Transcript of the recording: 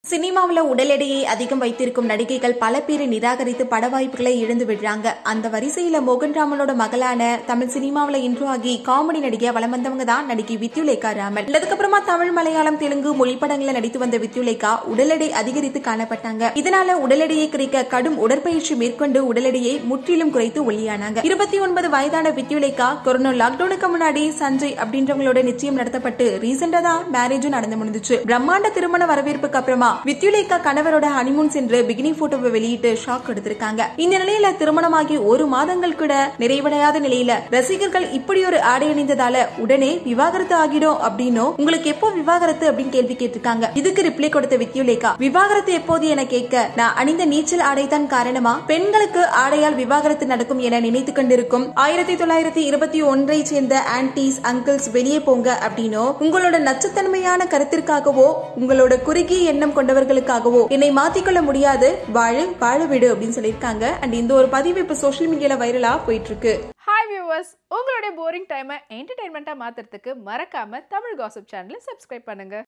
சினிமாவுல உடல் எடையை அதிகம் வைத்திருக்கும் நடிகைகள் பல பேரை நிராகரித்து பட வாய்ப்புகளை இழந்து விடுறாங்க அந்த வரிசையில மோகன் ராமனோட மகளான தமிழ் சினிமாவுல இன்ட்ரோ ஆகி காமெடி நடிகையா வலம் வந்தவங்க தான் நடிகை வித்யுலேகா ராமன் அதுக்கப்புறமா தமிழ் மலையாளம் தெலுங்கு மொழி படங்களை நடித்து வந்த வித்யுலேகா உடல் எடை அதிகரித்து காணப்பட்டாங்க இதனால உடல் எடையை குறைக்க கடும் உடற்பயிற்சி மேற்கொண்டு உடல் எடையை முற்றிலும் குறைத்து ஒல்லியானாங்க இருபத்தி ஒன்பது வயதான வித்யுலேகா கொரோனா லாக்டவுனுக்கு முன்னாடி சஞ்சய் அப்படின்றவங்களோட நிச்சயம் நடத்தப்பட்டு ரீசெண்டா தான் மேரேஜும் நடந்து முடிஞ்சுச்சு பிரம்மாண்ட திருமண வரவேற்புக்கு அப்புறமா வித்யுலேகா கணவரோட ஹனிமூன் சென்று பிகினி போட்டோவை வெளியிட்டு ஷாக் கொடுத்திருக்காங்க இந்த நிலையில திருமணமாகி ஒரு மாதங்கள் கூட நிறைவடையாத நிலையில ரசிகர்கள் இப்படி ஒரு ஆடை அணிந்ததால உடனே விவாகரத்து ஆகிடும் அப்படின்னும் உங்களுக்கு எப்போ விவாகரத்து அப்படின்னு கேள்வி கேட்டிருக்காங்க இதுக்கு ரிப்ளை கொடுத்த வித்யுலேகா விவாகரத்து எப்போது என கேட்க நான் அணிந்த நீச்சல் ஆடைதான் காரணமா பெண்களுக்கு ஆடையால் விவாகரத்து நடக்கும் என நினைத்து கொண்டிருக்கும் ஆயிரத்தி தொள்ளாயிரத்தி இருபத்தி ஒன்றை சேர்ந்த ஆன்டிஸ் அங்கிள்ஸ் வெளியே போங்க அப்படின்னும் உங்களோட நச்சுத்தன்மையான கருத்திற்காகவோ உங்களோட குறுகிய எண்ணம் கொண்டவர்களுக்காகவோ என்னை மாத்திக்கொள்ள முடியாது வாழு வாழ விடு அப்படின்னு சொல்லியிருக்காங்க அண்ட் இந்த ஒரு பதிவு இப்ப சோஷியல் மீடியால வைரலா போயிட்டு இருக்கு ஹாய் வியூவர்ஸ் உங்களுடைய போரிங் டைமை என்டர்டைன்மெண்ட்டாக மாற்றுறதுக்கு மறக்காம தமிழ் காசிப் சேனலை சப்ஸ்கிரைப் பண்ணுங்க